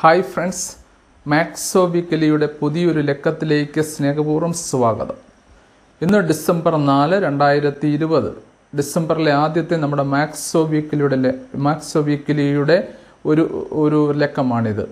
hi friends മാക്സോബിക്കലിയുടെ പുതിയൊരു ലക്കത്തിലേക്ക് സ്നേഹപൂർവ്വം സ്വാഗതം ഇന്ന് ഡിസംബർ നാല് രണ്ടായിരത്തി ഇരുപത് ഡിസംബറിലെ ആദ്യത്തെ നമ്മുടെ മാക്സോബിക്കലിയുടെ ലെ- മാക്സോബിക്കലിയുടെ ഒരു ഒരു ലക്കമാണിത്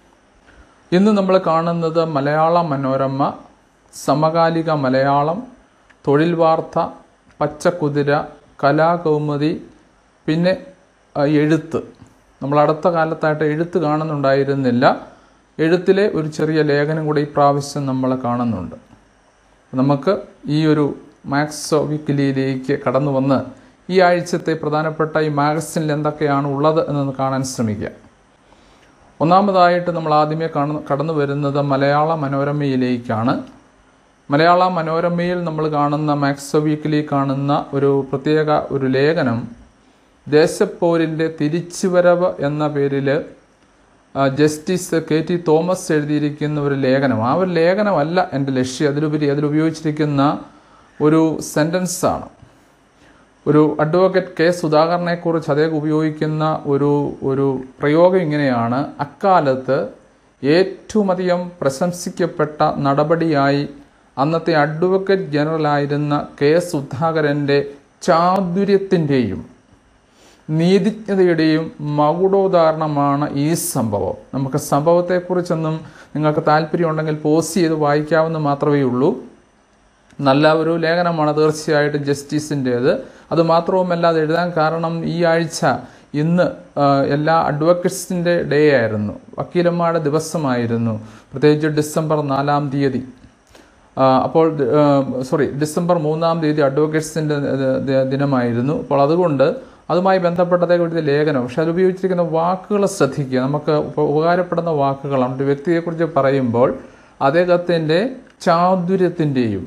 ഇന്ന് നമ്മൾ കാണുന്നത് മലയാള മനോരമ സമകാലിക മലയാളം തൊഴിൽ വാർത്ത പച്ചക്കുതിര കലാകൗമുദി പിന്നെ ആ, എഴുത്ത് നമ്മൾ അടുത്ത കാലത്തായിട്ട് എഴുത്ത് കാണുന്നുണ്ടായിരുന്നില്ല എഴുത്തിലെ ഒരു ചെറിയ ലേഖനം കൂടെ ഈ പ്രാവശ്യം നമ്മൾ കാണുന്നുണ്ട് നമുക്ക് ഈ ഒരു മാക്സോ വീക്കിലിയിലേക്ക് കടന്നു വന്ന് ഈ ആഴ്ചത്തെ പ്രധാനപ്പെട്ട ഈ മാഗസിനിൽ എന്തൊക്കെയാണ് ഉള്ളത് എന്നൊന്ന് കാണാൻ ശ്രമിക്കുക ഒന്നാമതായിട്ട് നമ്മൾ ആദ്യമേ കാണു കടന്നു വരുന്നത് മലയാള മനോരമയിലേക്കാണ് മലയാള മനോരമയിൽ നമ്മൾ കാണുന്ന മാക്സോ വീക്കിലി കാണുന്ന ഒരു പ്രത്യേക ഒരു ലേഖനം ദേശപ്പോരിൻ്റെ തിരിച്ചുവരവ് എന്ന പേരിൽ ആ, ജസ്റ്റിസ് കെ ടി തോമസ് എഴുതിയിരിക്കുന്ന ഒരു ലേഖനം ആ ഒരു ലേഖനമല്ല എൻ്റെ ലക്ഷ്യം അതിലുപരി അതിൽ ഉപയോഗിച്ചിരിക്കുന്ന ഒരു സെൻറ്റൻസാണ് ഒരു അഡ്വക്കേറ്റ് കെ സുധാകരനെക്കുറിച്ച് അദ്ദേഹം ഉപയോഗിക്കുന്ന ഒരു ഒരു പ്രയോഗം ഇങ്ങനെയാണ് അക്കാലത്ത് ഏറ്റവും അധികം പ്രശംസിക്കപ്പെട്ട നടപടിയായി അന്നത്തെ അഡ്വക്കേറ്റ് ജനറലായിരുന്ന കെ സുധാകരൻ്റെ ചാതുര്യത്തിൻ്റെയും നീതിജ്ഞതയുടെയും മകുടോദാഹരണമാണ് ഈ സംഭവം നമുക്ക് സംഭവത്തെക്കുറിച്ചൊന്നും നിങ്ങൾക്ക് താല്പര്യമുണ്ടെങ്കിൽ പോസ്റ്റ് ചെയ്ത് വായിക്കാവുന്ന മാത്രമേ ഉള്ളൂ നല്ല ഒരു ലേഖനമാണ് തീർച്ചയായിട്ടും ജസ്റ്റിസിൻ്റേത് അത് മാത്രവുമല്ല അത് എഴുതാൻ കാരണം ഈ ആഴ്ച ഇന്ന് ആ, എല്ലാ അഡ്വക്കേറ്റ്സിൻ്റെ ഡേ ആയിരുന്നു വക്കീലന്മാരുടെ ദിവസമായിരുന്നു പ്രത്യേകിച്ച് ഡിസംബർ നാലാം തീയതി ആ, അപ്പോൾ സോറി ഡിസംബർ മൂന്നാം തീയതി അഡ്വക്കേറ്റ്സിൻ്റെ ദിനമായിരുന്നു അപ്പോൾ അതുകൊണ്ട് അതുമായി ബന്ധപ്പെട്ടതേ എഴുതിയ ലേഖനം പക്ഷെ അത് ഉപയോഗിച്ചിരിക്കുന്ന വാക്കുകൾ ശ്രദ്ധിക്കുക നമുക്ക് ഉപ- ഉപകാരപ്പെടുന്ന വാക്കുകളാണ് ഒരു വ്യക്തിയെക്കുറിച്ച് പറയുമ്പോൾ അദ്ദേഹത്തിൻ്റെ ചാതുര്യത്തിൻ്റെയും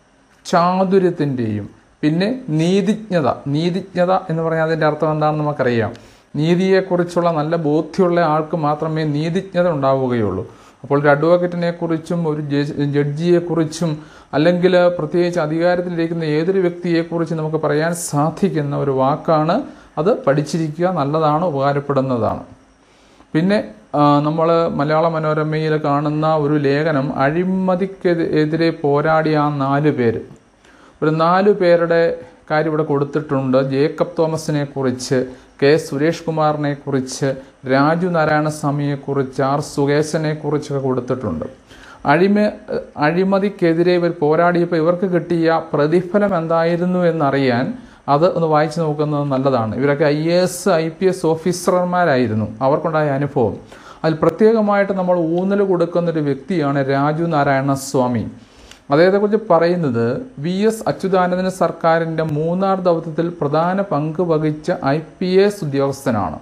ചാതുര്യത്തിൻ്റെയും പിന്നെ നീതിജ്ഞത നീതിജ്ഞത എന്ന് പറഞ്ഞാൽ അതിൻ്റെ അർത്ഥം എന്താണെന്ന് നമുക്കറിയാം നീതിയെക്കുറിച്ചുള്ള നല്ല ബോധ്യമുള്ള ആൾക്ക് മാത്രമേ നീതിജ്ഞത ഉണ്ടാവുകയുള്ളൂ അപ്പോൾ ഒരു അഡ്വക്കേറ്റിനെ കുറിച്ചും ഒരു ജഡ്ജ്- ജഡ്ജിയെക്കുറിച്ചും അല്ലെങ്കിൽ പ്രത്യേകിച്ച് അധികാരത്തിലിരിക്കുന്ന ഏതൊരു വ്യക്തിയെക്കുറിച്ചും നമുക്ക് പറയാൻ സാധിക്കുന്ന ഒരു വാക്കാണ് അത് പഠിച്ചിരിക്കുക നല്ലതാണ് ഉപകാരപ്പെടുന്നതാണ് പിന്നെ നമ്മൾ മലയാള മനോരമയിൽ കാണുന്ന ഒരു ലേഖനം അഴിമതിക്കെതിരെ പോരാടിയ ആ നാല് പേര് ഒരു നാല് പേരുടെ കാര്യം ഇവിടെ കൊടുത്തിട്ടുണ്ട് ജേക്കബ് തോമസിനെ കുറിച്ച് കെ സുരേഷ് കുമാറിനെ കുറിച്ച് രാജു നാരായണസ്വാമിയെ കുറിച്ച് ആർ സുകേശനെ കുറിച്ചൊക്കെ കൊടുത്തിട്ടുണ്ട് അഴിമ അഴിമതിക്കെതിരെ ഇവർ പോരാടിയപ്പോൾ ഇവർക്ക് കിട്ടിയ പ്രതിഫലം എന്തായിരുന്നു എന്നറിയാൻ അത് ഒന്ന് വായിച്ചു നോക്കുന്നത് നല്ലതാണ് ഇവരൊക്കെ I A S I P S ഓഫീസർമാരായിരുന്നു അവർക്കുണ്ടായ അനുഭവം അതിൽ പ്രത്യേകമായിട്ട് നമ്മൾ ഊന്നൽ കൊടുക്കുന്ന ഒരു വ്യക്തിയാണ് രാജു നാരായണ സ്വാമി അദ്ദേഹത്തെക്കുറിച്ച് പറയുന്നത് വി എസ് അച്യുതാനന്ദന സർക്കാരിൻ്റെ മൂന്നാർ ദൗത്യത്തിൽ പ്രധാന പങ്ക് വഹിച്ച ഐ പി എസ് ഉദ്യോഗസ്ഥനാണ്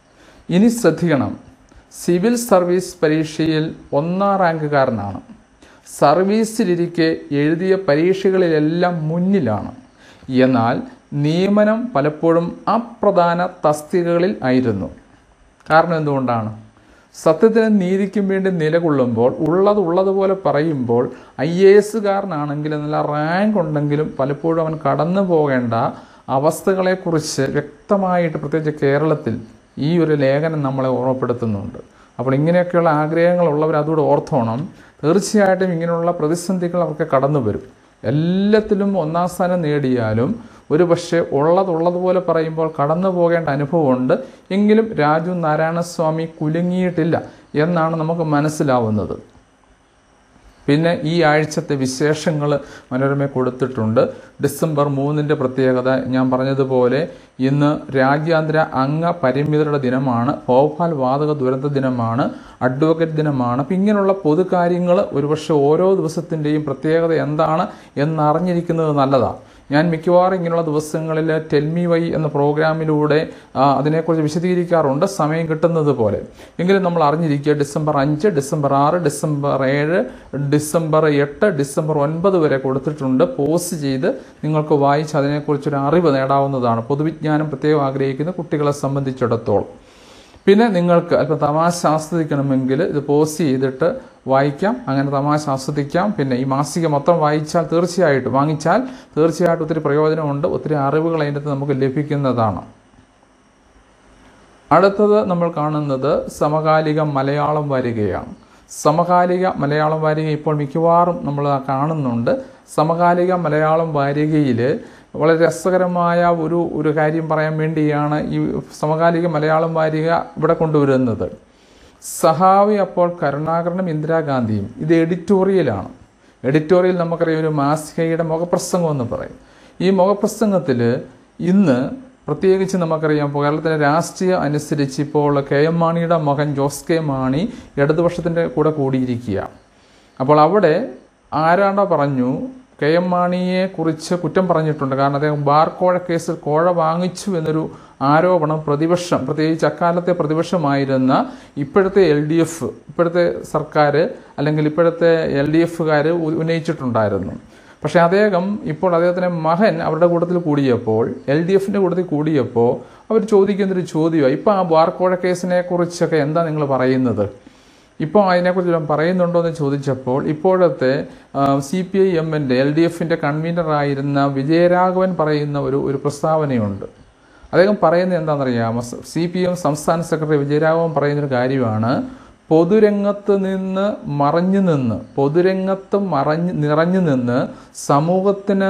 ഇനി ശ്രദ്ധിക്കണം സിവിൽ സർവീസ് പരീക്ഷയിൽ ഒന്നാം റാങ്കുകാരനാണ് സർവീസിലിരിക്കെ എഴുതിയ പരീക്ഷകളിലെല്ലാം മുന്നിലാണ് എന്നാൽ നിയമനം പലപ്പോഴും അപ്രധാന തസ്തികകളിൽ ആയിരുന്നു കാരണം എന്തുകൊണ്ടാണ് സത്യത്തിന് നീതിക്കും വേണ്ടി നിലകൊള്ളുമ്പോൾ ഉള്ളത് ഉള്ളതുപോലെ പറയുമ്പോൾ ഐ എ എസുകാരനാണെങ്കിലും നല്ല റാങ്ക് ഉണ്ടെങ്കിലും പലപ്പോഴും അവൻ കടന്നു പോകേണ്ട അവസ്ഥകളെക്കുറിച്ച് വ്യക്തമായിട്ട് പ്രത്യേകിച്ച് കേരളത്തിൽ ഈ ഒരു ലേഖനം നമ്മളെ ഓർമ്മപ്പെടുത്തുന്നുണ്ട് അപ്പോൾ ഇങ്ങനെയൊക്കെയുള്ള ആഗ്രഹങ്ങളുള്ളവർ അതുകൂടെ ഓർത്തോണം തീർച്ചയായിട്ടും ഇങ്ങനെയുള്ള പ്രതിസന്ധികൾ അവർക്ക് കടന്നു വരും എല്ലാത്തിലും ഒന്നാം സ്ഥാനം നേടിയാലും ഒരു പക്ഷേ ഉള്ളതുള്ളതുപോലെ പറയുമ്പോൾ കടന്നു പോകേണ്ട അനുഭവമുണ്ട് എങ്കിലും രാജു നാരായണസ്വാമി കുലുങ്ങിയിട്ടില്ല എന്നാണ് നമുക്ക് മനസ്സിലാവുന്നത് പിന്നെ ഈ ആഴ്ചത്തെ വിശേഷങ്ങൾ മനോരമ കൊടുത്തിട്ടുണ്ട് ഡിസംബർ മൂന്നിൻ്റെ പ്രത്യേകത ഞാൻ പറഞ്ഞതുപോലെ ഇന്ന് രാജ്യാന്തര അംഗ പരിമിതരുടെ ദിനമാണ് ഭോപ്പാൽ വാതക ദുരന്ത ദിനമാണ് അഡ്വക്കേറ്റ് ദിനമാണ് അപ്പം ഇങ്ങനെയുള്ള പൊതുകാര്യങ്ങൾ ഒരുപക്ഷെ ഓരോ ദിവസത്തിൻ്റെയും പ്രത്യേകത എന്താണ് എന്നറിഞ്ഞിരിക്കുന്നത് നല്ലതാണ് ഞാൻ മിക്കവാറും ഇങ്ങനെയുള്ള ദിവസങ്ങളിൽ ടെൽമി വൈ എന്ന പ്രോഗ്രാമിലൂടെ ആ, അതിനെക്കുറിച്ച് വിശദീകരിക്കാറുണ്ട് സമയം കിട്ടുന്നത് പോലെ എങ്കിലും നമ്മൾ അറിഞ്ഞിരിക്കുക ഡിസംബർ അഞ്ച് ഡിസംബർ ആറ് ഡിസംബർ ഏഴ് ഡിസംബർ എട്ട് ഡിസംബർ ഒൻപത് വരെ കൊടുത്തിട്ടുണ്ട് പോസ്റ്റ് ചെയ്ത് നിങ്ങൾക്ക് വായിച്ച് അതിനെക്കുറിച്ചൊരു അറിവ് നേടാവുന്നതാണ് പൊതുവിജ്ഞാനം പ്രത്യേകം ആഗ്രഹിക്കുന്ന കുട്ടികളെ സംബന്ധിച്ചിടത്തോളം പിന്നെ നിങ്ങൾക്ക് അല്പം തമാശ ആസ്വദിക്കണമെങ്കിൽ ഇത് പോസ്റ്റ് ചെയ്തിട്ട് വായിക്കാം അങ്ങനെ തമാശ ആസ്വദിക്കാം പിന്നെ ഈ മാസിക മൊത്തം വായിച്ചാൽ തീർച്ചയായിട്ടും വാങ്ങിച്ചാൽ തീർച്ചയായിട്ടും ഒത്തിരി പ്രയോജനമുണ്ട് ഒത്തിരി അറിവുകൾ അതിൻ്റെ അകത്ത് നമുക്ക് ലഭിക്കുന്നതാണ് അടുത്തത് നമ്മൾ കാണുന്നത് സമകാലിക മലയാളം വാരികയാണ് സമകാലിക മലയാളം വാരിക ഇപ്പോൾ മിക്കവാറും നമ്മൾ കാണുന്നുണ്ട് സമകാലിക മലയാളം വാരികയിൽ വളരെ രസകരമായ ഒരു ഒരു കാര്യം പറയാൻ വേണ്ടിയാണ് ഈ സമകാലിക മലയാളം വാരിക ഇവിടെ കൊണ്ടുവരുന്നത് സഹാവി അപ്പോൾ കരുണാകരനും ഇന്ദിരാഗാന്ധിയും ഇത് എഡിറ്റോറിയലാണ് എഡിറ്റോറിയൽ നമുക്കറിയാം ഒരു മാസികയുടെ മുഖപ്രസംഗം എന്ന് പറയും ഈ മുഖപ്രസംഗത്തിൽ ഇന്ന് പ്രത്യേകിച്ച് നമുക്കറിയാം കേരളത്തിലെ രാഷ്ട്രീയം അനുസരിച്ച് ഇപ്പോൾ കെ എം മാണിയുടെ മകൻ ജോസ് കെ മാണി ഇടതുപക്ഷത്തിൻ്റെ കൂടെ കൂടിയിരിക്കുക അപ്പോൾ അവിടെ ആരാണ്ട പറഞ്ഞു കെ എം മാണിയെ കുറിച്ച് കുറ്റം പറഞ്ഞിട്ടുണ്ട് കാരണം അദ്ദേഹം ബാർ കോഴ കേസിൽ കോഴ വാങ്ങിച്ചു എന്നൊരു ആരോപണം പ്രതിപക്ഷം പ്രത്യേകിച്ച് അക്കാലത്തെ പ്രതിപക്ഷമായിരുന്ന ഇപ്പോഴത്തെ എൽ ഡി എഫ് ഇപ്പോഴത്തെ സർക്കാർ അല്ലെങ്കിൽ ഇപ്പോഴത്തെ എൽ ഡി എഫുകാർ ഉന്നയിച്ചിട്ടുണ്ടായിരുന്നു പക്ഷേ അദ്ദേഹം ഇപ്പോൾ അദ്ദേഹത്തിൻ്റെ മകൻ അവരുടെ കൂട്ടത്തിൽ കൂടിയപ്പോൾ എൽ ഡി എഫിൻ്റെ കൂട്ടത്തിൽ കൂടിയപ്പോൾ അവർ ചോദിക്കുന്നൊരു ചോദ്യമാണ് ഇപ്പോൾ ആ ബാർ കോഴ കേസിനെ കുറിച്ചൊക്കെ എന്താ നിങ്ങൾ പറയുന്നത് ഇപ്പോൾ അതിനെക്കുറിച്ച് വല്ലതും പറയുന്നുണ്ടോ എന്ന് ചോദിച്ചപ്പോൾ ഇപ്പോഴത്തെ സി പി ഐ എമ്മിൻ്റെ എൽ ഡി എഫിൻ്റെ കൺവീനറായിരുന്ന വിജയരാഘവൻ പറയുന്ന ഒരു ഒരു പ്രസ്താവനയുണ്ട് അദ്ദേഹം പറയുന്നത് എന്താണെന്നറിയാമോ സി പി എം സംസ്ഥാന സെക്രട്ടറി വിജയരാഘവൻ പറയുന്നൊരു കാര്യമാണ് പൊതുരംഗത്ത് നിന്ന് മറഞ്ഞു നിന്ന് പൊതുരംഗത്ത് മറഞ്ഞ് നിറഞ്ഞു നിന്ന് സമൂഹത്തിന്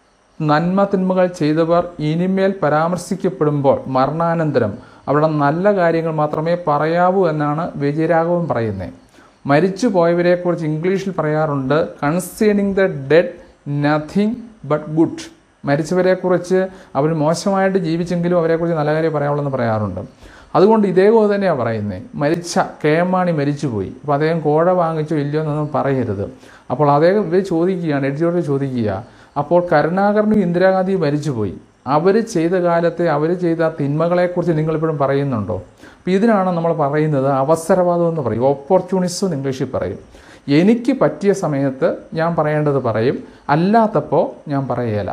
നന്മ തിന്മകൾ ചെയ്തവർ ഇനിമേൽ പരാമർശിക്കപ്പെടുമ്പോൾ മരണാനന്തരം അവിടെ നല്ല കാര്യങ്ങൾ മാത്രമേ പറയാവൂ എന്നാണ് വിജയരാഘവൻ പറയുന്നത് മരിച്ചു പോയവരെക്കുറിച്ച് ഇംഗ്ലീഷിൽ പറയാറുണ്ട് concerning the dead nothing but good മരിച്ചവരെക്കുറിച്ച് അവർ മോശമായിട്ട് ജീവിച്ചെങ്കിലും അവരെക്കുറിച്ച് നല്ല കാര്യം പറയാവുള്ളൂ എന്ന് പറയാറുണ്ട് അതുകൊണ്ട് ഇതേപോലെ തന്നെയാണ് പറയുന്നത് മരിച്ച കെ എം മാണി മരിച്ചുപോയി അപ്പോൾ അദ്ദേഹം കോഴ വാങ്ങിച്ചോ ഇല്ലയോ എന്നൊന്നും പറയരുത് അപ്പോൾ അദ്ദേഹം ഇവർ ചോദിക്കുകയാണ് എഡിറ്റോറിൽ ചോദിക്കുക അപ്പോൾ കരുണാകരനും ഇന്ദിരാഗാന്ധിയും മരിച്ചുപോയി അവർ ചെയ്ത കാലത്തെ അവർ ചെയ്ത തിന്മകളെക്കുറിച്ച് നിങ്ങളിപ്പോഴും പറയുന്നുണ്ടോ അപ്പോൾ ഇതിനാണ് നമ്മൾ പറയുന്നത് അവസരവാദം എന്ന് പറയും ഓപ്പർച്യൂണിസം എന്ന് ഇംഗ്ലീഷിൽ പറയും എനിക്ക് പറ്റിയ സമയത്ത് ഞാൻ പറയേണ്ടത് പറയും അല്ലാത്തപ്പോൾ ഞാൻ പറയേല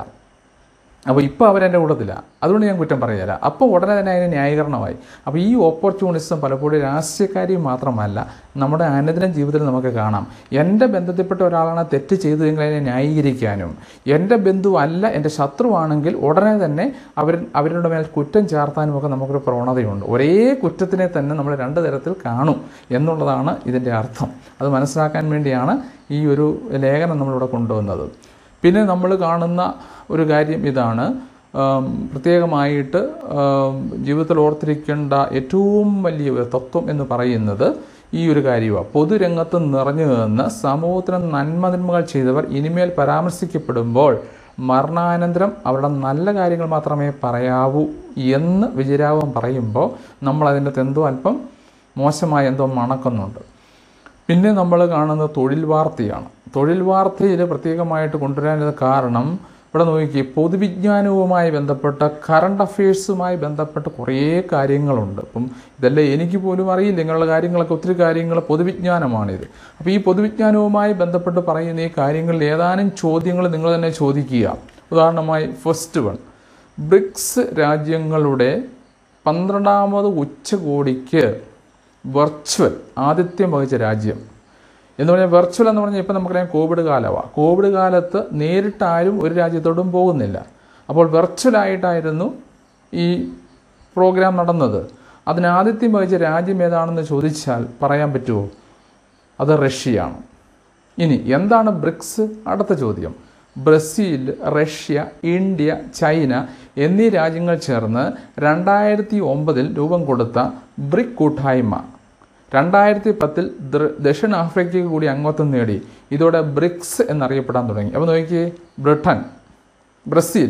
അപ്പോൾ ഇപ്പോൾ അവരെൻ്റെ കൂട്ടത്തിലാണ് അതുകൊണ്ട് ഞാൻ കുറ്റം പറയുകയില്ല അപ്പോൾ ഉടനെ തന്നെ അതിന് ന്യായീകരണമായി അപ്പോൾ ഈ ഓപ്പർച്യൂണിസം പലപ്പോഴും രാഷ്ട്രീയക്കാരെയും മാത്രമല്ല നമ്മുടെ അനുദിന ജീവിതത്തിൽ നമുക്ക് കാണാം എൻ്റെ ബന്ധത്തിൽപ്പെട്ട ഒരാളാണ് തെറ്റ് ചെയ്തതെങ്കിൽ അതിനെ ന്യായീകരിക്കാനും എൻ്റെ ബന്ധു അല്ല എൻ്റെ ശത്രുവാണെങ്കിൽ ഉടനെ തന്നെ അവർ അവരുടെ മേൽ കുറ്റം ചാർത്താനും ഒക്കെ നമുക്കൊരു പ്രവണതയുണ്ട് ഒരേ കുറ്റത്തിനെ തന്നെ നമ്മൾ രണ്ട് തരത്തിൽ കാണും എന്നുള്ളതാണ് ഇതിൻ്റെ അർത്ഥം അത് മനസ്സിലാക്കാൻ വേണ്ടിയാണ് ഈ ഒരു ലേഖനം നമ്മളിവിടെ കൊണ്ടുവന്നത് പിന്നെ നമ്മൾ കാണുന്ന ഒരു കാര്യം ഇതാണ് പ്രത്യേകമായിട്ട് ജീവിതത്തിൽ ഓർത്തിരിക്കേണ്ട ഏറ്റവും വലിയ ഒരു തത്വം എന്ന് പറയുന്നത് ഈ ഒരു കാര്യമാണ് പൊതുരംഗത്ത് നിറഞ്ഞു നിന്ന് സമൂഹത്തിന് നന്മതിന്മകൾ ചെയ്തവർ ഇനിമേൽ പരാമർശിക്കപ്പെടുമ്പോൾ മരണാനന്തരം അവരുടെ നല്ല കാര്യങ്ങൾ മാത്രമേ പറയാവൂ എന്ന് വിജയരാഘവൻ പറയുമ്പോൾ നമ്മൾ അതിൻ്റെ എന്തോ അല്പം മോശമായ എന്തോ മണക്കുന്നുണ്ട് പിന്നെ നമ്മൾ കാണുന്നത് തൊഴിൽ വാർത്തയാണ് തൊഴിൽ വാർത്തയിൽ പ്രത്യേകമായിട്ട് കൊണ്ടുവരാനത് കാരണം ഇവിടെ നോക്കി പൊതുവിജ്ഞാനവുമായി ബന്ധപ്പെട്ട കറണ്ട് അഫയേഴ്സുമായി ബന്ധപ്പെട്ട കുറേ കാര്യങ്ങളുണ്ട് അപ്പം ഇതെല്ലാം എനിക്ക് പോലും അറിയില്ല ഇങ്ങനെയുള്ള കാര്യങ്ങളൊക്കെ ഒത്തിരി കാര്യങ്ങൾ പൊതുവിജ്ഞാനമാണിത് അപ്പോൾ ഈ പൊതുവിജ്ഞാനവുമായി ബന്ധപ്പെട്ട് പറയുന്ന ഈ കാര്യങ്ങളിൽ ഏതാനും ചോദ്യങ്ങൾ നിങ്ങൾ തന്നെ ചോദിക്കുക ഉദാഹരണമായി ഫസ്റ്റ് വൺ ബ്രിക്സ് രാജ്യങ്ങളുടെ പന്ത്രണ്ടാമത് ഉച്ചകോടിക്ക് വെർച്വൽ ആതിഥ്യം വഹിച്ച രാജ്യം എന്ന് പറഞ്ഞാൽ വെർച്വൽ എന്ന് പറഞ്ഞാൽ ഇപ്പം നമുക്കറിയാം കോവിഡ് കാലമാണ് കോവിഡ് കാലത്ത് നേരിട്ട് ആരും ഒരു രാജ്യത്തോടും പോകുന്നില്ല അപ്പോൾ വെർച്വലായിട്ടായിരുന്നു ഈ പ്രോഗ്രാം നടന്നത് അതിന് ആതിഥ്യം വഹിച്ച രാജ്യം ഏതാണെന്ന് ചോദിച്ചാൽ പറയാൻ പറ്റുമോ അത് റഷ്യയാണ് ഇനി എന്താണ് ബ്രിക്സ് അടുത്ത ചോദ്യം ബ്രസീൽ റഷ്യ ഇന്ത്യ ചൈന എന്നീ രാജ്യങ്ങൾ ചേർന്ന് രണ്ടായിരത്തി ഒമ്പതിൽ രൂപം കൊടുത്ത ബ്രിക് കൂട്ടായ്മ രണ്ടായിരത്തി പത്തിൽ ദക്ഷിണാഫ്രിക്കയ്ക്ക് കൂടി അംഗത്വം നേടി ഇതോടെ ബ്രിക്സ് എന്നറിയപ്പെടാൻ തുടങ്ങി അപ്പോൾ നോക്കിയേ Britain Brazil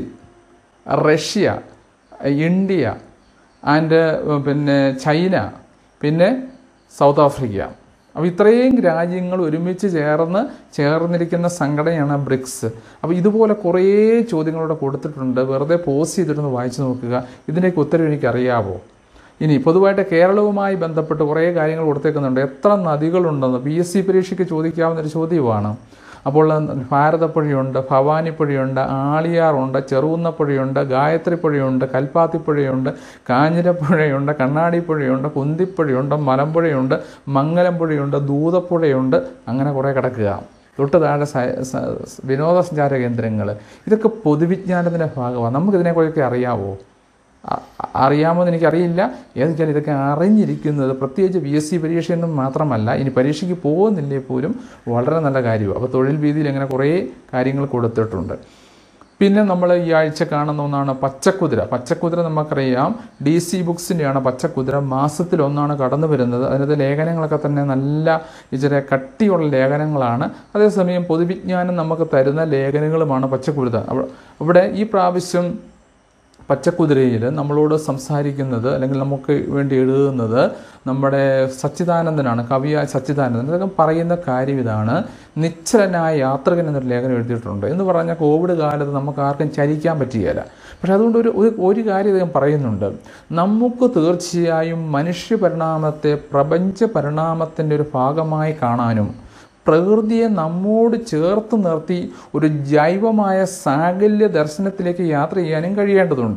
Russia India and പിന്നെ ചൈന പിന്നെ സൗത്ത് ആഫ്രിക്ക അപ്പോൾ ഇത്രയും രാജ്യങ്ങൾ ഒരുമിച്ച് ചേർന്ന് ചേർന്നിരിക്കുന്ന സംഘടനയാണ് ബ്രിക്സ് അപ്പോൾ ഇതുപോലെ കുറേ ചോദ്യങ്ങളോടെ കൊടുത്തിട്ടുണ്ട് വെറുതെ പോസ്റ്റ് ചെയ്തിട്ടൊന്ന് വായിച്ചു നോക്കുക ഇതിൻ്റെയൊക്കെ ഉത്തരം എനിക്കറിയാവോ ഇനി പൊതുവായിട്ട് കേരളവുമായി ബന്ധപ്പെട്ട് കുറേ കാര്യങ്ങൾ കൊടുത്തേക്കുന്നുണ്ട് എത്ര നദികളുണ്ടെന്ന് പി എസ് സി പരീക്ഷയ്ക്ക് ചോദിക്കാവുന്ന ഒരു ചോദ്യമാണ് അപ്പോൾ ഭാരതപ്പുഴയുണ്ട് ഭവാനിപ്പുഴയുണ്ട് ആളിയാറുണ്ട് ചെറുകുന്നപ്പുഴയുണ്ട് ഗായത്രിപ്പുഴയുണ്ട് കൽപ്പാത്തിപ്പുഴയുണ്ട് കാഞ്ഞിരപ്പുഴയുണ്ട് കണ്ണാടിപ്പുഴയുണ്ട് കുന്തിപ്പുഴയുണ്ട് മലമ്പുഴയുണ്ട് മംഗലംപുഴയുണ്ട് ദൂതപ്പുഴയുണ്ട് അങ്ങനെ കുറേ കിടക്കുക തൊട്ട് താഴെ വിനോദസഞ്ചാര കേന്ദ്രങ്ങൾ ഇതൊക്കെ പൊതുവിജ്ഞാനത്തിൻ്റെ ഭാഗമാണ് നമുക്കിതിനെക്കുറിച്ചൊക്കെ അറിയാവോ അ- അറിയാമോ എന്ന് എനിക്കറിയില്ല ഏതൊക്കെയാണ് ഇതൊക്കെ അറിഞ്ഞിരിക്കുന്നത് പ്രത്യേകിച്ച് പി എസ് സി പരീക്ഷയൊന്നും മാത്രമല്ല ഇനി പരീക്ഷയ്ക്ക് പോകുന്നില്ലേ പോലും വളരെ നല്ല കാര്യമാണ് അപ്പോൾ തൊഴിൽ വീതിയിൽ അങ്ങനെ കുറേ കാര്യങ്ങൾ കൊടുത്തിട്ടുണ്ട് പിന്നെ നമ്മൾ ഈ ആഴ്ച കാണുന്ന ഒന്നാണ് പച്ചക്കുതിര പച്ചക്കുതിര നമുക്കറിയാം ഡി സി ബുക്സിൻ്റെയാണ് പച്ചക്കുതിര മാസത്തിൽ ഒന്നാണ് കടന്നു വരുന്നത് അതിനകത്ത് ലേഖനങ്ങളൊക്കെ തന്നെ നല്ല ഇച്ചിരി കട്ടിയുള്ള ലേഖനങ്ങളാണ് അതേസമയം പൊതുവിജ്ഞാനം നമുക്ക് തരുന്ന ലേഖനങ്ങളുമാണ് പച്ചക്കുതിര അവ- അവിടെ ഈ പ്രാവശ്യം പച്ചക്കുതിരയിൽ നമ്മളോട് സംസാരിക്കുന്നത് അല്ലെങ്കിൽ നമുക്ക് വേണ്ടി എഴുതുന്നത് നമ്മുടെ സച്ചിദാനന്ദനാണ് കവിയായ സച്ചിദാനന്ദൻ അദ്ദേഹം പറയുന്ന കാര്യം ഇതാണ് നിശ്ചലനായ യാത്രികൻ എന്നൊരു ലേഖനം എഴുതിയിട്ടുണ്ട് എന്ന് പറഞ്ഞാൽ കോവിഡ് കാലത്ത് നമുക്ക് ആർക്കും ചരിക്കാൻ പറ്റുകയില്ല പക്ഷെ അതുകൊണ്ട് ഒരു ഒരു ഒരു കാര്യം അദ്ദേഹം പറയുന്നുണ്ട് നമുക്ക് തീർച്ചയായും മനുഷ്യ പരിണാമത്തെ പ്രപഞ്ച പരിണാമത്തിൻ്റെ ഒരു ഭാഗമായി കാണാനും പ്രകൃതിയെ നമ്മോട് ചേർത്ത് നിർത്തി ഒരു ജൈവമായ സാകല്യ ദർശനത്തിലേക്ക് യാത്ര ചെയ്യാനും കഴിയേണ്ടതുണ്ട്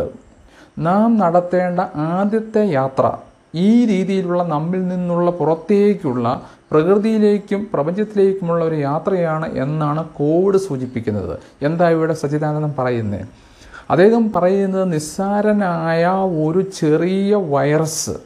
നാം നടത്തേണ്ട ആദ്യത്തെ യാത്ര ഈ രീതിയിലുള്ള നമ്മിൽ നിന്നുള്ള പുറത്തേക്കുള്ള പ്രകൃതിയിലേക്കും പ്രപഞ്ചത്തിലേക്കുമുള്ള ഒരു യാത്രയാണ് എന്നാണ് കോവിഡ് സൂചിപ്പിക്കുന്നത് എന്താ ഇവിടെ സച്ചിദാനന്ദൻ പറയുന്നത് അദ്ദേഹം പറയുന്നത് നിസ്സാരനായ ഒരു ചെറിയ വൈറസ്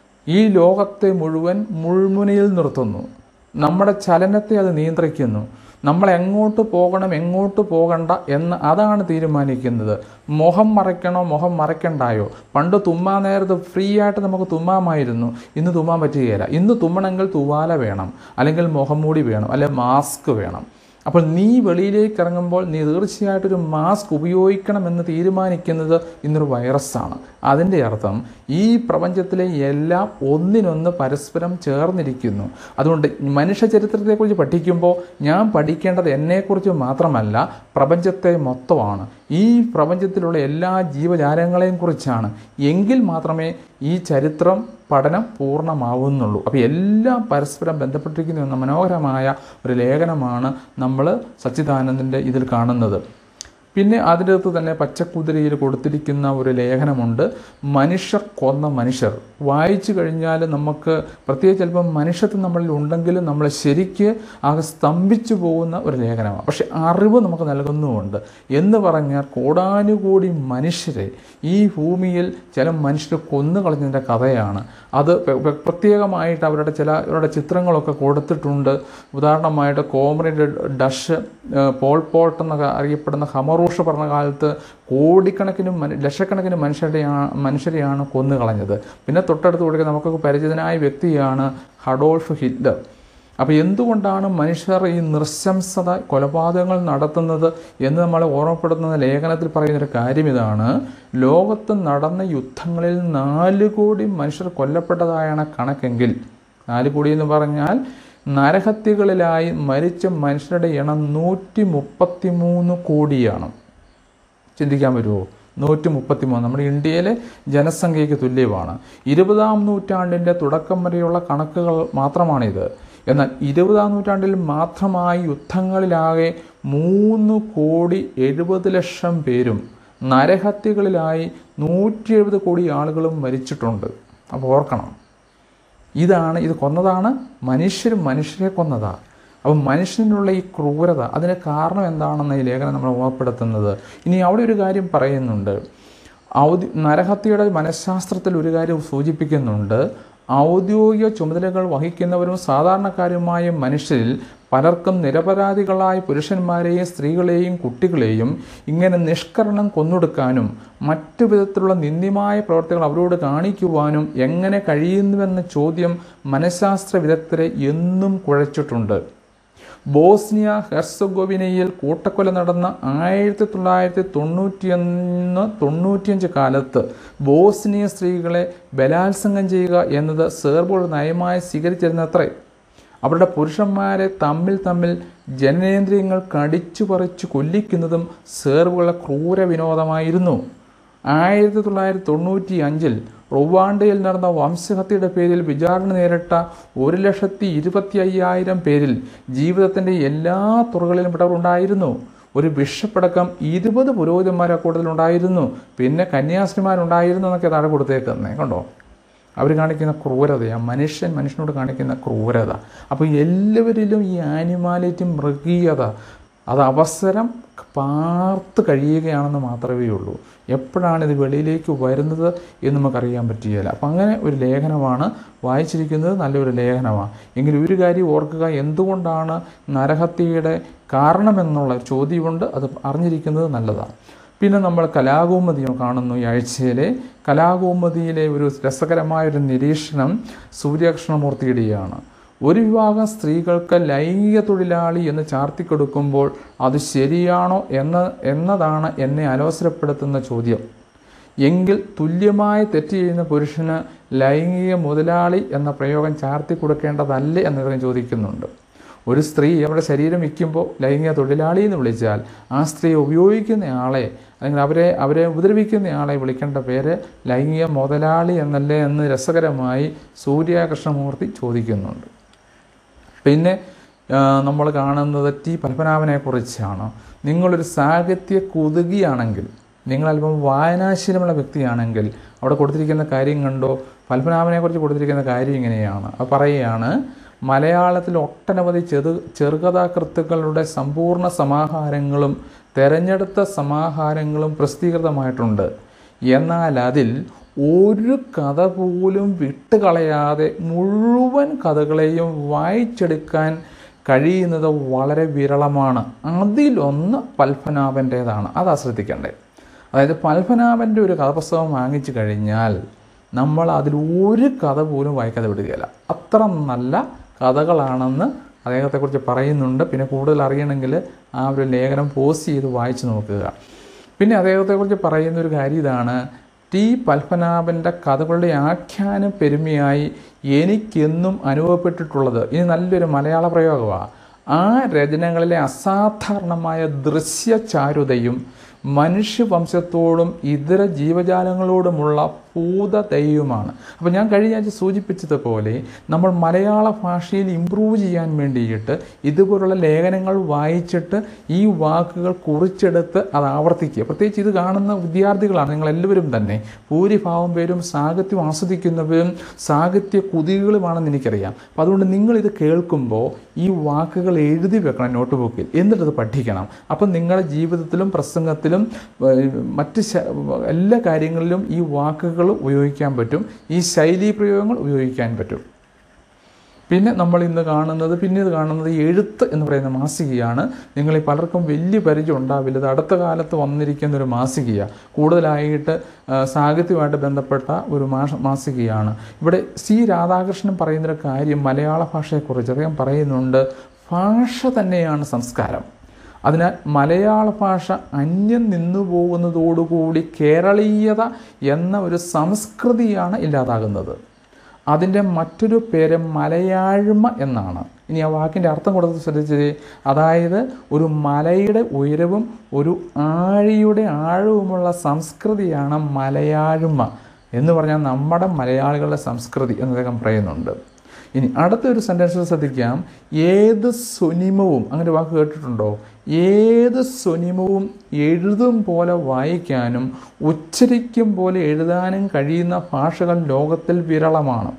ഈ ലോകത്തെ മുഴുവൻ മുൾമുനയിൽ നിർത്തുന്നു നമ്മുടെ ചലനത്തെ അത് നിയന്ത്രിക്കുന്നു നമ്മൾ എങ്ങോട്ട് പോകണം എങ്ങോട്ട് പോകണ്ട എന്ന് അതാണ് തീരുമാനിക്കുന്നത് മുഖം മറയ്ക്കണോ മുഖം മറയ്ക്കണ്ടായോ പണ്ട് തുമ്മാൻ നേരത്ത് ഫ്രീ ആയിട്ട് നമുക്ക് തുമ്മാമായിരുന്നു ഇന്ന് തുമ്മാൻ പറ്റുകയില്ല ഇന്ന് തുമ്മണമെങ്കിൽ തുവാല വേണം അല്ലെങ്കിൽ മുഖം മൂടി വേണം അല്ലെങ്കിൽ മാസ്ക് വേണം അപ്പോൾ നീ വെളിയിലേക്ക് ഇറങ്ങുമ്പോൾ നീ തീർച്ചയായിട്ടും ഒരു മാസ്ക് ഉപയോഗിക്കണമെന്ന് തീരുമാനിക്കുന്നത് ഇന്നൊരു വൈറസാണ് അതിൻ്റെ അർത്ഥം ഈ പ്രപഞ്ചത്തിലെ എല്ലാം ഒന്നിനൊന്ന് പരസ്പരം ചേർന്നിരിക്കുന്നു അതുകൊണ്ട് മനുഷ്യ ചരിത്രത്തെക്കുറിച്ച് പഠിക്കുമ്പോൾ ഞാൻ പഠിക്കേണ്ടത് എന്നെക്കുറിച്ച് മാത്രമല്ല പ്രപഞ്ചത്തെ മൊത്തമാണ് ഈ പ്രപഞ്ചത്തിലുള്ള എല്ലാ ജീവജാലങ്ങളെയും കുറിച്ചാണ് എങ്കിൽ മാത്രമേ ഈ ചരിത്രം പഠനം പൂർണ്ണമാവുന്നുള്ളൂ അപ്പോൾ എല്ലാം പരസ്പരം ബന്ധപ്പെട്ടിരിക്കുന്നു എന്ന മനോഹരമായ ഒരു ലേഖനമാണ് നമ്മൾ സച്ചിദാനന്ദൻ്റെ ഇതിൽ കാണുന്നത് പിന്നെ അതിനകത്ത് തന്നെ പച്ചക്കുതിരയിൽ കൊടുത്തിരിക്കുന്ന ഒരു ലേഖനമുണ്ട് മനുഷ്യർ കൊന്ന മനുഷ്യർ വായിച്ചു കഴിഞ്ഞാൽ നമുക്ക് പ്രത്യേകിച്ച് ചിലപ്പം മനുഷ്യത്വം നമ്മളിൽ ഉണ്ടെങ്കിലും നമ്മൾ ശരിക്ക് ആകെ സ്തംഭിച്ചു പോകുന്ന ഒരു ലേഖനമാണ് പക്ഷെ അറിവ് നമുക്ക് നൽകുന്നുമുണ്ട് എന്ന് പറഞ്ഞാൽ കോടാനുകോടി മനുഷ്യരെ ഈ ഭൂമിയിൽ ചില മനുഷ്യർ കൊന്നു കളഞ്ഞതിൻ്റെ കഥയാണ് അത് പ്ര- പ്ര- പ്രത്യേകമായിട്ട് അവരുടെ ചില അവരുടെ ചിത്രങ്ങളൊക്കെ കൊടുത്തിട്ടുണ്ട് ഉദാഹരണമായിട്ട് comrade dash uh, Pol Pot എന്നൊക്കെ അറിയപ്പെടുന്ന ഹമറൂഷ പറഞ്ഞ കാലത്ത് കോടിക്കണക്കിന് മനു ലക്ഷക്കണക്കിന് മനുഷ്യരുടെ മനുഷ്യരെയാണ് കൊന്നു കളഞ്ഞത് പിന്നെ തൊട്ടടുത്ത് കൊടുക്കുന്ന നമുക്കൊക്കെ പരിചിതനായ വ്യക്തിയാണ് ഹഡോൾഫ് ഹിറ്റ്ലർ അപ്പോൾ എന്തുകൊണ്ടാണ് മനുഷ്യർ ഈ നൃശംസത കൊലപാതകങ്ങൾ നടത്തുന്നത് എന്ന് നമ്മളെ ഓർമ്മപ്പെടുത്തുന്ന ലേഖനത്തിൽ പറയുന്നൊരു കാര്യം ഇതാണ് ലോകത്ത് നടന്ന യുദ്ധങ്ങളിൽ നാല് കോടി മനുഷ്യർ കൊല്ലപ്പെട്ടതായാണ് കണക്കെങ്കിൽ നാല് കോടി എന്ന് പറഞ്ഞാൽ നരഹത്യകളിലായി മരിച്ച മനുഷ്യരുടെ എണ്ണം നൂറ്റി മുപ്പത്തി മൂന്ന് കോടിയാണ് ചിന്തിക്കാൻ പറ്റുമോ നൂറ്റി മുപ്പത്തി മൂന്ന് നമ്മുടെ ഇന്ത്യയിലെ ജനസംഖ്യയ്ക്ക് തുല്യമാണ് ഇരുപതാം നൂറ്റാണ്ടിൻ്റെ തുടക്കം വരെയുള്ള കണക്കുകൾ മാത്രമാണിത് എന്നാൽ ഇരുപതാം നൂറ്റാണ്ടിൽ മാത്രമായി യുദ്ധങ്ങളിലാകെ മൂന്ന് കോടി എഴുപത് ലക്ഷം പേരും നരഹത്യകളിലായി നൂറ്റി എഴുപത് കോടി ആളുകളും മരിച്ചിട്ടുണ്ട് അപ്പോൾ ഓർക്കണം ഇതാണ് ഇത് കൊന്നതാണ് മനുഷ്യർ മനുഷ്യരെ കൊന്നതാണ് അപ്പം മനുഷ്യനുള്ള ഈ ക്രൂരത അതിന് കാരണം എന്താണെന്ന് ഈ ലേഖനം നമ്മൾ ഓർപ്പെടുത്തുന്നത് ഇനി അവിടെ ഒരു കാര്യം പറയുന്നുണ്ട് ഔദ്യ നരഹത്യയുടെ മനഃശാസ്ത്രത്തിൽ ഒരു കാര്യം സൂചിപ്പിക്കുന്നുണ്ട് ഔദ്യോഗിക ചുമതലകൾ വഹിക്കുന്നവരും സാധാരണക്കാരുമായ മനുഷ്യരിൽ പലർക്കും നിരപരാധികളായ പുരുഷന്മാരെയും സ്ത്രീകളെയും കുട്ടികളെയും ഇങ്ങനെ നിഷ്കരണം കൊന്നൊടുക്കാനും മറ്റു വിധത്തിലുള്ള നിന്ദ്യമായ പ്രവർത്തികൾ അവരോട് കാണിക്കുവാനും എങ്ങനെ കഴിയുന്നുവെന്ന ചോദ്യം മനഃശാസ്ത്ര വിദഗ്ധരെ എന്നും കുഴച്ചിട്ടുണ്ട് ബോസ്നിയ ഹെർസഗോവിനയിൽ കൂട്ടക്കൊല നടന്ന ആയിരത്തി തൊള്ളായിരത്തി തൊണ്ണൂറ്റിയൊന്ന് തൊണ്ണൂറ്റിയഞ്ച് കാലത്ത് ബോസ്നിയ സ്ത്രീകളെ ബലാത്സംഗം ചെയ്യുക എന്നത് സെർബുകൾ നയമായി സ്വീകരിച്ചിരുന്നത്രേ അവരുടെ പുരുഷന്മാരെ തമ്മിൽ തമ്മിൽ ജനനേന്ദ്രിയങ്ങൾ കടിച്ചു പറിച്ചു കൊല്ലിക്കുന്നതും സെർബുകളുടെ ക്രൂര വിനോദമായിരുന്നു ആയിരത്തി തൊള്ളായിരത്തി തൊണ്ണൂറ്റി അഞ്ചിൽ റുവാണ്ടയിൽ നടന്ന വംശഹത്യയുടെ പേരിൽ വിചാരണ നേരിട്ട ഒരു ലക്ഷത്തി ഇരുപത്തി അയ്യായിരം പേരിൽ ജീവിതത്തിൻ്റെ എല്ലാ തുറകളിലും പെട്ടവരുണ്ടായിരുന്നു ഒരു ബിഷപ്പടക്കം ഇരുപത് പുരോഹിതന്മാരെ കൂടുതലുണ്ടായിരുന്നു പിന്നെ കന്യാസ്ത്രീമാരുണ്ടായിരുന്നു എന്നൊക്കെ താഴെ കൊടുത്തേക്കുന്നേ കണ്ടോ അവർ കാണിക്കുന്ന ക്രൂരതയാണ് മനുഷ്യൻ മനുഷ്യനോട് കാണിക്കുന്ന ക്രൂരത അപ്പോൾ എല്ലാവരിലും ഈ ആനിമാലിറ്റി മൃഗീയത അത് അവസരം പാർത്ത് കഴിയുകയാണെന്ന് മാത്രമേ ഉള്ളൂ എപ്പോഴാണ് ഇത് വെളിയിലേക്ക് വരുന്നത് എന്ന് നമുക്കറിയാൻ പറ്റുകയില്ല അപ്പം അങ്ങനെ ഒരു ലേഖനമാണ് വായിച്ചിരിക്കുന്നത് നല്ലൊരു ലേഖനമാണ് എങ്കിലും ഒരു കാര്യം ഓർക്കുക എന്തുകൊണ്ടാണ് നരഹത്യയുടെ കാരണമെന്നുള്ള ഒരു ചോദ്യമുണ്ട് അത് അറിഞ്ഞിരിക്കുന്നത് നല്ലതാണ് പിന്നെ നമ്മൾ കലാകൗമുദിയും കാണുന്നു ഈ ആഴ്ചയിലെ കലാകൗമുദിയിലെ ഒരു രസകരമായ ഒരു നിരീക്ഷണം സൂര്യകൃഷ്ണമൂർത്തിയുടെയാണ് ഒരു വിഭാഗം സ്ത്രീകൾക്ക് ലൈംഗിക തൊഴിലാളി എന്ന് ചാർത്തിക്കൊടുക്കുമ്പോൾ അത് ശരിയാണോ എന്ന എന്നതാണ് എന്നെ അലോസരപ്പെടുത്തുന്ന ചോദ്യം എങ്കിൽ തുല്യമായി തെറ്റ് ചെയ്യുന്ന പുരുഷന് ലൈംഗിക മുതലാളി എന്ന പ്രയോഗം ചാർത്തി കൊടുക്കേണ്ടതല്ലേ എന്നദ്ദേഹം ചോദിക്കുന്നുണ്ട് ഒരു സ്ത്രീ അവരുടെ ശരീരം വിൽക്കുമ്പോൾ ലൈംഗിക തൊഴിലാളി എന്ന് വിളിച്ചാൽ ആ സ്ത്രീ ഉപയോഗിക്കുന്ന ആളെ അല്ലെങ്കിൽ അവരെ അവരെ ഉപദ്രവിക്കുന്ന ആളെ വിളിക്കേണ്ട പേര് ലൈംഗിക മുതലാളി എന്നല്ലേ എന്ന് രസകരമായി സൂര്യകൃഷ്ണമൂർത്തി ചോദിക്കുന്നുണ്ട് പിന്നെ നമ്മൾ കാണുന്നത് ടി പത്മനാഭനെ കുറിച്ചാണ് നിങ്ങളൊരു സാഹിത്യ കുതുകിയാണെങ്കിൽ നിങ്ങൾ അല്പം വായനാശീലമുള്ള വ്യക്തിയാണെങ്കിൽ അവിടെ കൊടുത്തിരിക്കുന്ന കാര്യം കണ്ടോ പത്മനാഭനെ കുറിച്ച് കൊടുത്തിരിക്കുന്ന കാര്യം ഇങ്ങനെയാണ് അത് പറയുകയാണ് മലയാളത്തിൽ ഒട്ടനവധി ചെറു ചെറുകഥാകൃത്തുക്കളുടെ സമ്പൂർണ്ണ സമാഹാരങ്ങളും തെരഞ്ഞെടുത്ത സമാഹാരങ്ങളും പ്രസിദ്ധീകൃതമായിട്ടുണ്ട് എന്നാൽ അതിൽ ഒരു കഥ പോലും വിട്ടുകളയാതെ മുഴുവൻ കഥകളെയും വായിച്ചെടുക്കാൻ കഴിയുന്നത് വളരെ വിരളമാണ് അതിലൊന്ന് പത്മനാഭൻ്റേതാണ് അതാ ശ്രദ്ധിക്കേണ്ടത് അതായത് പത്മനാഭൻ്റെ ഒരു കഥാപുസ്തകം വാങ്ങിച്ചു കഴിഞ്ഞാൽ നമ്മൾ അതിൽ ഒരു കഥ പോലും വായിക്കാതെ വിടുകയില്ല അത്ര നല്ല കഥകളാണെന്ന് അദ്ദേഹത്തെക്കുറിച്ച് പറയുന്നുണ്ട് പിന്നെ കൂടുതൽ അറിയണമെങ്കിൽ ആ ഒരു ലേഖനം പോസ്റ്റ് ചെയ്ത് വായിച്ചു നോക്കുക പിന്നെ അദ്ദേഹത്തെക്കുറിച്ച് പറയുന്ന ഒരു കാര്യം ഇതാണ് ടി പത്മനാഭൻ്റെ കഥകളുടെ ആഖ്യാനം പെരുമയായി എനിക്കെന്നും അനുഭവപ്പെട്ടിട്ടുള്ളത് ഇനി നല്ലൊരു മലയാള പ്രയോഗമാണ് ആ രചനകളിലെ അസാധാരണമായ ദൃശ്യചാരുതയും മനുഷ്യവംശത്തോടും ഇതര ജീവജാലങ്ങളോടുമുള്ള പൂതതയുമാണ് അപ്പോൾ ഞാൻ കഴിഞ്ഞ ആഴ്ച സൂചിപ്പിച്ചതുപോലെ നമ്മൾ മലയാള ഭാഷയിൽ ഇമ്പ്രൂവ് ചെയ്യാൻ വേണ്ടിയിട്ട് ഇതുപോലുള്ള ലേഖനങ്ങൾ വായിച്ചിട്ട് ഈ വാക്കുകൾ കുറിച്ചെടുത്ത് അത് ആവർത്തിക്കുക പ്രത്യേകിച്ച് ഇത് കാണുന്ന വിദ്യാർത്ഥികളാണ് നിങ്ങളെല്ലാവരും തന്നെ ഭൂരിഭാഗം പേരും സാഹിത്യം ആസ്വദിക്കുന്നവരും സാഹിത്യ കുതികളുമാണെന്ന് എനിക്കറിയാം അപ്പോൾ അതുകൊണ്ട് നിങ്ങളിത് കേൾക്കുമ്പോൾ ഈ വാക്കുകൾ എഴുതി വെക്കണം നോട്ട് ബുക്കിൽ എന്നിട്ടത് പഠിക്കണം അപ്പം നിങ്ങളുടെ ജീവിതത്തിലും പ്രസംഗത്തിലും മറ്റ് എല്ലാ കാര്യങ്ങളിലും ഈ വാക്കുകൾ ഉപയോഗിക്കാൻ പറ്റും ഈ ശൈലീ പ്രയോഗങ്ങൾ ഉപയോഗിക്കാൻ പറ്റും പിന്നെ നമ്മൾ ഇന്ന് കാണുന്നത് പിന്നീട് കാണുന്നത് എഴുത്ത് എന്ന് പറയുന്ന മാസികയാണ് നിങ്ങളിൽ പലർക്കും വലിയ പരിചയം ഉണ്ടാവില്ല ഇത് അടുത്ത കാലത്ത് വന്നിരിക്കുന്ന ഒരു മാസികയാണ് കൂടുതലായിട്ട് സാഹിത്യമായിട്ട് ബന്ധപ്പെട്ട ഒരു മാഷ മാസികയാണ് ഇവിടെ സി രാധാകൃഷ്ണൻ പറയുന്നൊരു കാര്യം മലയാള ഭാഷയെക്കുറിച്ച് അദ്ദേഹം പറയുന്നുണ്ട് ഭാഷ തന്നെയാണ് സംസ്കാരം അതിനാൽ മലയാള ഭാഷ അന്യം നിന്നു പോകുന്നതോടുകൂടി കേരളീയത എന്ന ഒരു സംസ്കൃതിയാണ് ഇല്ലാതാകുന്നത് അതിൻ്റെ മറ്റൊരു പേര് മലയാഴ്മ എന്നാണ് ഇനി ആ വാക്കിൻ്റെ അർത്ഥം കൊടുത്ത് ശ്രദ്ധിച്ചത് അതായത് ഒരു മലയുടെ ഉയരവും ഒരു ആഴിയുടെ ആഴവുമുള്ള സംസ്കൃതിയാണ് മലയാഴ്മ എന്ന് പറഞ്ഞാൽ നമ്മുടെ മലയാളികളുടെ സംസ്കൃതി എന്ന് അദ്ദേഹം പറയുന്നുണ്ട് ഇനി അടുത്തൊരു സെൻറ്റൻസ് ശ്രദ്ധിക്കാം ഏത് സ്വനിമവും അങ്ങനെ വാക്ക് കേട്ടിട്ടുണ്ടോ ഏത് സ്വനിമവും എഴുതും പോലെ വായിക്കാനും ഉച്ചരിക്കും പോലെ എഴുതാനും കഴിയുന്ന ഭാഷകൾ ലോകത്തിൽ വിരളമാണ്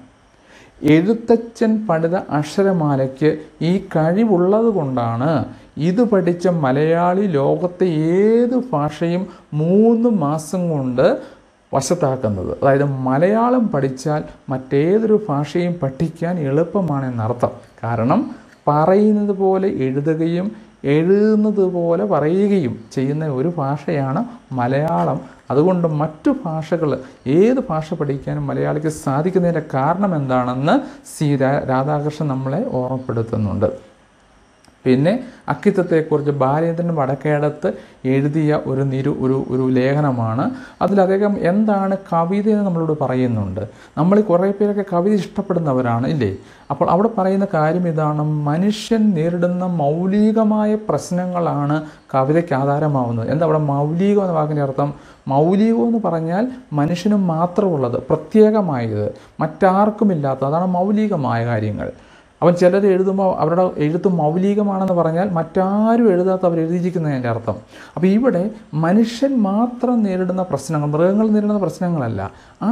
എഴുത്തച്ഛൻ പണിത അക്ഷരമാലയ്ക്ക് ഈ കഴിവുള്ളത് കൊണ്ടാണ് ഇത് പഠിച്ച മലയാളി ലോകത്തെ ഏത് ഭാഷയും മൂന്ന് മാസം കൊണ്ട് വശത്താക്കുന്നത് അതായത് മലയാളം പഠിച്ചാൽ മറ്റേതൊരു ഭാഷയും പഠിക്കാൻ എളുപ്പമാണെന്നർത്ഥം കാരണം പറയുന്നത് പോലെ എഴുതുകയും എഴുതുന്നത് പോലെ പറയുകയും ചെയ്യുന്ന ഒരു ഭാഷയാണ് മലയാളം അതുകൊണ്ട് മറ്റു ഭാഷകൾ ഏത് ഭാഷ പഠിക്കാനും മലയാളിക്ക് സാധിക്കുന്നതിൻ്റെ കാരണം എന്താണെന്ന് സി രാധാകൃഷ്ണൻ നമ്മളെ ഓർമ്മപ്പെടുത്തുന്നുണ്ട് പിന്നെ അക്കിത്തത്തെക്കുറിച്ച് ബാലേന്ദ്രൻ വടക്കേടത്ത് എഴുതിയ ഒരു നിരു ഒരു ഒരു ലേഖനമാണ് അതിൽ അദ്ദേഹം എന്താണ് കവിത എന്ന് നമ്മളോട് പറയുന്നുണ്ട് നമ്മൾ കുറേ പേരൊക്കെ കവിത ഇഷ്ടപ്പെടുന്നവരാണ് ഇല്ലേ അപ്പോൾ അവിടെ പറയുന്ന കാര്യം ഇതാണ് മനുഷ്യൻ നേരിടുന്ന മൗലികമായ പ്രശ്നങ്ങളാണ് കവിതയ്ക്ക് ആധാരമാവുന്നത് എന്താ അവിടെ മൗലികം എന്ന വാക്കിൻ്റെ അർത്ഥം മൗലികം എന്ന് പറഞ്ഞാൽ മനുഷ്യന് മാത്രമുള്ളത് പ്രത്യേകമായത് മറ്റാർക്കുമില്ലാത്ത അതാണ് മൗലികമായ കാര്യങ്ങൾ അവൻ ചിലർ എഴുതുമ്പോൾ അവരുടെ എഴുത്ത് മൗലികമാണെന്ന് പറഞ്ഞാൽ മറ്റാരും എഴുതാത്ത അവർ എഴുതിയിരിക്കുന്നതിൻ്റെ അർത്ഥം അപ്പോൾ ഇവിടെ മനുഷ്യൻ മാത്രം നേരിടുന്ന പ്രശ്നങ്ങൾ മൃഗങ്ങൾ നേരിടുന്ന പ്രശ്നങ്ങളല്ല ആ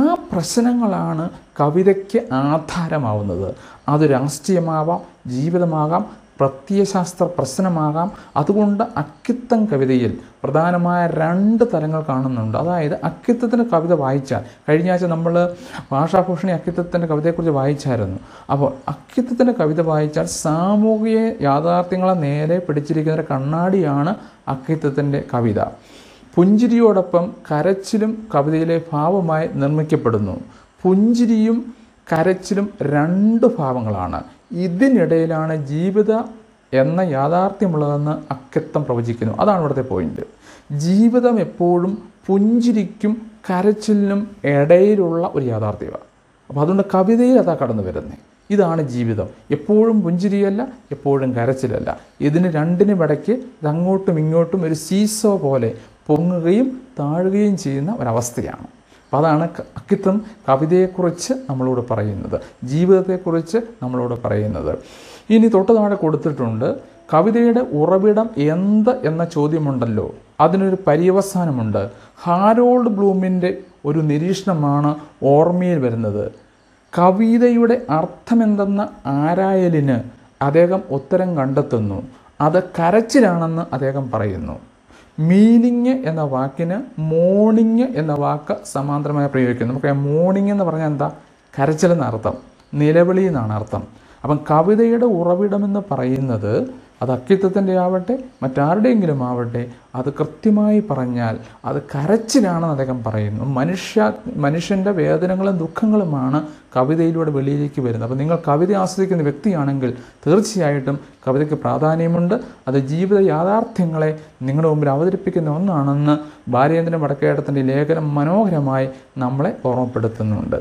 പ്രശ്നങ്ങളാണ് കവിതയ്ക്ക് ആധാരമാവുന്നത് അത് രാഷ്ട്രീയമാവാം ജീവിതമാകാം പ്രത്യയശാസ്ത്ര പ്രശ്നമാകാം അതുകൊണ്ട് അക്കിത്തം കവിതയിൽ പ്രധാനമായ രണ്ട് തലങ്ങൾ കാണുന്നുണ്ട് അതായത് അക്കിത്തത്തിൻ്റെ കവിത വായിച്ചാൽ കഴിഞ്ഞ ആഴ്ച നമ്മൾ ഭാഷാഭൂഷണി അക്കിത്തത്തിൻ്റെ കവിതയെക്കുറിച്ച് വായിച്ചായിരുന്നു അപ്പോൾ അക്കിത്തത്തിൻ്റെ കവിത വായിച്ചാൽ സാമൂഹിക യാഥാർത്ഥ്യങ്ങളെ നേരെ പിടിച്ചിരിക്കുന്ന ഒരു കണ്ണാടിയാണ് അക്കിത്തത്തിൻ്റെ കവിത പുഞ്ചിരിയോടൊപ്പം കരച്ചിലും കവിതയിലെ ഭാവമായി നിർമ്മിക്കപ്പെടുന്നു പുഞ്ചിരിയും കരച്ചിലും രണ്ട് ഭാവങ്ങളാണ് ഇതിനിടയിലാണ് ജീവിത എന്ന യാഥാർത്ഥ്യമുള്ളതെന്ന് അക്കത്തം പ്രവചിക്കുന്നു അതാണ് ഇവിടുത്തെ പോയിന്റ് ജീവിതം എപ്പോഴും പുഞ്ചിരിക്കും കരച്ചിലിനും ഇടയിലുള്ള ഒരു യാഥാർത്ഥ്യമാണ് അപ്പോൾ അതുകൊണ്ട് കവിതയിൽ അതാ കടന്നു വരുന്നത് ഇതാണ് ജീവിതം എപ്പോഴും പുഞ്ചിരിയല്ല എപ്പോഴും കരച്ചിലല്ല ഇതിന് രണ്ടിനും ഇടയ്ക്ക് ഇത് അങ്ങോട്ടും ഇങ്ങോട്ടും ഒരു സീസോ പോലെ പൊങ്ങുകയും താഴുകയും ചെയ്യുന്ന ഒരവസ്ഥയാണ് അപ്പോൾ അതാണ് ക- അക്കിത്തം കവിതയെക്കുറിച്ച് നമ്മളോട് പറയുന്നത് ജീവിതത്തെക്കുറിച്ച് നമ്മളോട് പറയുന്നത് ഇനി തൊട്ട് താഴെ കൊടുത്തിട്ടുണ്ട് കവിതയുടെ ഉറവിടം എന്ത് എന്ന ചോദ്യമുണ്ടല്ലോ അതിനൊരു പര്യവസാനമുണ്ട് ഹാരോൾഡ് ബ്ലൂമിൻ്റെ ഒരു നിരീക്ഷണമാണ് ഓർമ്മയിൽ വരുന്നത് കവിതയുടെ അർത്ഥമെന്തെന്ന ആരായലിന് അദ്ദേഹം ഉത്തരം കണ്ടെത്തുന്നു അത് കരച്ചിലാണെന്ന് അദ്ദേഹം പറയുന്നു മീനിങ് എന്ന വാക്കിന് മോർണിംഗ് എന്ന വാക്ക് സമാന്തരമായി പ്രയോഗിക്കുന്നു നമുക്ക് മോർണിംഗ് എന്ന് പറഞ്ഞാൽ എന്താ കരച്ചിൽ എന്ന അർത്ഥം നിലവിളി എന്നാണ് അർത്ഥം അപ്പം കവിതയുടെ ഉറവിടമെന്ന് പറയുന്നത് അത് അക്കിത്തത്തിൻ്റെ ആവട്ടെ മറ്റാരുടെയെങ്കിലും ആവട്ടെ അത് കൃത്യമായി പറഞ്ഞാൽ അത് കരച്ചിലാണെന്ന് അദ്ദേഹം പറയുന്നു മനുഷ്യ മനുഷ്യൻ്റെ വേദനകളും ദുഃഖങ്ങളുമാണ് കവിതയിലൂടെ വെളിയിലേക്ക് വരുന്നത് അപ്പോൾ നിങ്ങൾ കവിത ആസ്വദിക്കുന്ന വ്യക്തിയാണെങ്കിൽ തീർച്ചയായിട്ടും കവിതയ്ക്ക് പ്രാധാന്യമുണ്ട് അത് ജീവിത യാഥാർത്ഥ്യങ്ങളെ നിങ്ങളുടെ മുമ്പിൽ അവതരിപ്പിക്കുന്ന ഒന്നാണെന്ന് ബാലേന്ദ്രൻ വടക്കേടത്തിൻ്റെ ലേഖനം മനോഹരമായി നമ്മളെ ഓർമ്മപ്പെടുത്തുന്നുണ്ട്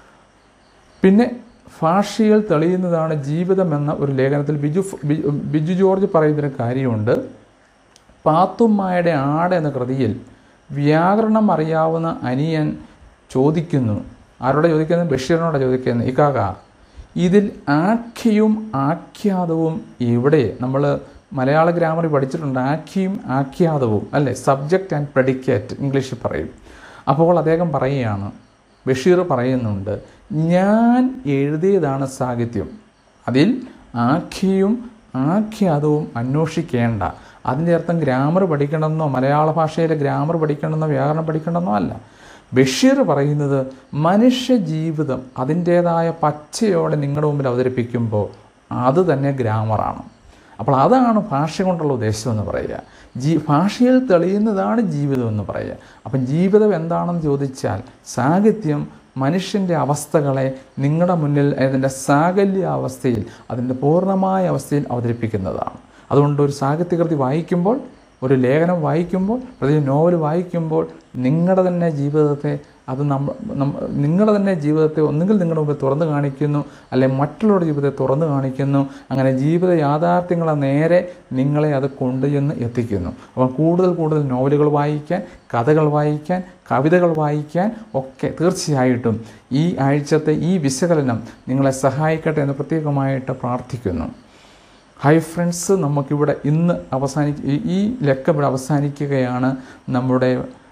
പിന്നെ ഭാഷയിൽ തെളിയുന്നതാണ് ജീവിതമെന്ന ഒരു ലേഖനത്തിൽ ബിജു ബി- ബിജു ജോർജ് പറയുന്നൊരു കാര്യമുണ്ട് പാത്തുമ്മായുടെ ആട് എന്ന കൃതിയിൽ വ്യാകരണം അറിയാവുന്ന അനിയൻ ചോദിക്കുന്നു ആരോടെ ചോദിക്കുന്നത് ബഷീറിനോടെ ചോദിക്കുന്നത് ഇക്കാക ഇതിൽ ആഖ്യയും ആഖ്യാതവും എവിടെ നമ്മൾ മലയാള ഗ്രാമറിൽ പഠിച്ചിട്ടുണ്ട് ആഖ്യയും ആഖ്യാതവും അല്ലേ സബ്ജക്റ്റ് ആൻഡ് പ്രെഡിക്കേറ്റ് ഇംഗ്ലീഷിൽ പറയും അപ്പോൾ അദ്ദേഹം പറയുകയാണ് ബഷീർ പറയുന്നുണ്ട് ഞാൻ എഴുതിയതാണ് സാഹിത്യം അതിൽ ആഖ്യയും ആഖ്യാതവും അന്വേഷിക്കേണ്ട അതിൻ്റെ അർത്ഥം ഗ്രാമർ പഠിക്കണമെന്നോ മലയാള ഭാഷയിലെ ഗ്രാമർ പഠിക്കണമെന്നോ വ്യാകരണം പഠിക്കണമെന്നോ അല്ല ബഷീർ പറയുന്നത് മനുഷ്യ ജീവിതം അതിൻ്റേതായ പച്ചയോടെ നിങ്ങളുടെ മുമ്പിൽ അവതരിപ്പിക്കുമ്പോൾ അത് തന്നെ ഗ്രാമറാണ് അപ്പോൾ അതാണ് ഭാഷ കൊണ്ടുള്ള ഉദ്ദേശം എന്ന് പറയുക ജീ ഭാഷയിൽ തെളിയുന്നതാണ് ജീവിതം എന്ന് പറയുക അപ്പം ജീവിതം എന്താണെന്ന് ചോദിച്ചാൽ സാഹിത്യം മനുഷ്യൻ്റെ അവസ്ഥകളെ നിങ്ങളുടെ മുന്നിൽ അതിൻ്റെ സാകല്യ അവസ്ഥയിൽ അതിൻ്റെ പൂർണ്ണമായ അവസ്ഥയിൽ അവതരിപ്പിക്കുന്നതാണ് അതുകൊണ്ട് ഒരു സാഹിത്യകൃതി വായിക്കുമ്പോൾ ഒരു ലേഖനം വായിക്കുമ്പോൾ പ്രത്യേകിച്ച് നോവൽ വായിക്കുമ്പോൾ നിങ്ങളുടെ തന്നെ ജീവിതത്തെ അത് നമ്മ നമ്മ- നിങ്ങളുടെ തന്നെ ജീവിതത്തെ ഒന്നുകിൽ നിങ്ങളുടെ മുമ്പിൽ തുറന്നു കാണിക്കുന്നു അല്ലെങ്കിൽ മറ്റുള്ളവരുടെ ജീവിതത്തെ തുറന്നു കാണിക്കുന്നു അങ്ങനെ ജീവിത യാഥാർത്ഥ്യങ്ങളെ നേരെ നിങ്ങളെ അത് കൊണ്ടുചെന്ന് എത്തിക്കുന്നു അപ്പം കൂടുതൽ കൂടുതൽ നോവലുകൾ വായിക്കാൻ കഥകൾ വായിക്കാൻ കവിതകൾ വായിക്കാൻ ഒക്കെ തീർച്ചയായിട്ടും ഈ ആഴ്ചത്തെ ഈ വിശകലനം നിങ്ങളെ സഹായിക്കട്ടെ എന്ന് പ്രത്യേകമായിട്ട് പ്രാർത്ഥിക്കുന്നു ഹായ് ഫ്രണ്ട്സ് നമുക്കിവിടെ ഇന്ന് അവസാനിക്ക ഈ- ഈ ലക്കം ഇവിടെ അവസാനിക്കുകയാണ് നമ്മുടെ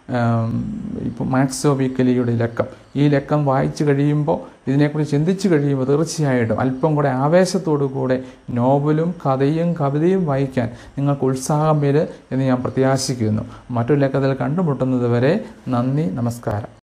ഇപ്പോൾ മാക്സോ വീക്കലിയുടെ ലക്കം ഈ ലക്കം വായിച്ചു കഴിയുമ്പോൾ ഇതിനെക്കുറിച്ച് ചിന്തിച്ചു കഴിയുമ്പോൾ തീർച്ചയായിട്ടും അല്പം കൂടെ ആവേശത്തോടു കൂടെ നോവലും കഥയും കവിതയും വായിക്കാൻ നിങ്ങൾക്ക് ഉത്സാഹം വരും എന്ന് ഞാൻ പ്രത്യാശിക്കുന്നു മറ്റൊരു ലക്കത്തിൽ കണ്ടുമുട്ടുന്നത് വരെ നന്ദി നമസ്കാരം